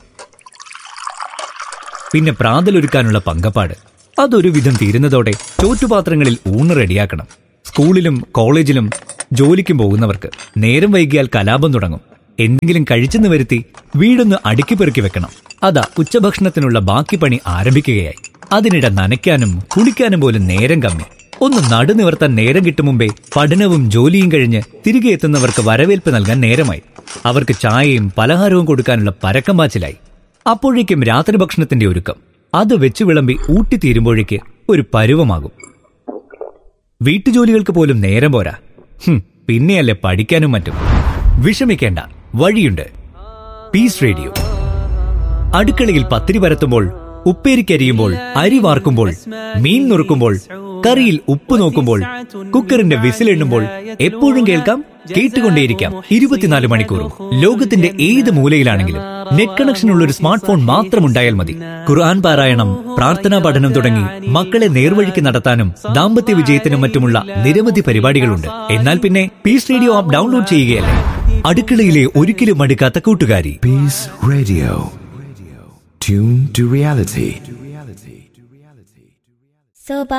പിന്നെ പ്രാതലൊരുക്കാനുള്ള പങ്കപ്പാട് അതൊരു വിധം തീരുന്നതോടെ ചോറ്റുപാത്രങ്ങളിൽ ഊണ് റെഡിയാക്കണം സ്കൂളിലും കോളേജിലും ജോലിക്കും പോകുന്നവർക്ക് നേരം വൈകിയാൽ കലാപം തുടങ്ങും എന്തെങ്കിലും കഴിച്ചെന്ന് വരുത്തി വീടൊന്ന് അടുക്കി പെറുക്കി വെക്കണം അതാ ഉച്ചഭക്ഷണത്തിനുള്ള ബാക്കി പണി ആരംഭിക്കുകയായി അതിനിടെ നനയ്ക്കാനും കുളിക്കാനും പോലും നേരം കമ്മി ഒന്ന് നടുനിവർത്താൻ നേരം കിട്ടും മുമ്പേ പഠനവും ജോലിയും കഴിഞ്ഞ് തിരികെ എത്തുന്നവർക്ക് വരവേൽപ്പ് നൽകാൻ നേരമായി അവർക്ക് ചായയും പലഹാരവും കൊടുക്കാനുള്ള പരക്കം പാച്ചിലായി അപ്പോഴേക്കും രാത്രി ഭക്ഷണത്തിന്റെ ഒരുക്കം അത് വെച്ച് വിളമ്പി ഊട്ടിത്തീരുമ്പോഴേക്ക് ഒരു പരുവമാകും വീട്ടുജോലികൾക്ക് പോലും നേരം പോരാ ഹും, പിന്നെയല്ലേ പഠിക്കാനും മറ്റും വിഷമിക്കേണ്ട വഴിയുണ്ട് പീസ് റേഡിയോ അടുക്കളയിൽ പത്തിരി പരത്തുമ്പോൾ ഉപ്പേരിക്കരിയുമ്പോൾ അരി വാർക്കുമ്പോൾ മീൻ നുറുക്കുമ്പോൾ കറിയിൽ ഉപ്പ് നോക്കുമ്പോൾ കുക്കറിന്റെ വിസിലെണ്ണുമ്പോൾ എപ്പോഴും കേൾക്കാം കേട്ടുകൊണ്ടേയിരിക്കാം ഇരുപത്തിനാല് മണിക്കൂറും ലോകത്തിന്റെ ഏത് മൂലയിലാണെങ്കിലും നെറ്റ് കണക്ഷൻ ഉള്ള ഒരു സ്മാർട്ട് ഫോൺ മാത്രം ഉണ്ടായാൽ മതി ഖുർആൻ പാരായണം പ്രാർത്ഥനാ പഠനം തുടങ്ങി മക്കളെ നേർവഴിക്ക് നടത്താനും ദാമ്പത്യ വിജയത്തിനും മറ്റുമുള്ള നിരവധി പരിപാടികളുണ്ട് എന്നാൽ പിന്നെ പീസ് റേഡിയോ ആപ്പ് ഡൗൺലോഡ് ചെയ്യുകയല്ലേ അടുക്കളയിലെ ഒരിക്കലും മടുക്കാത്ത കൂട്ടുകാരി Peace Radio. Tune to reality. Soba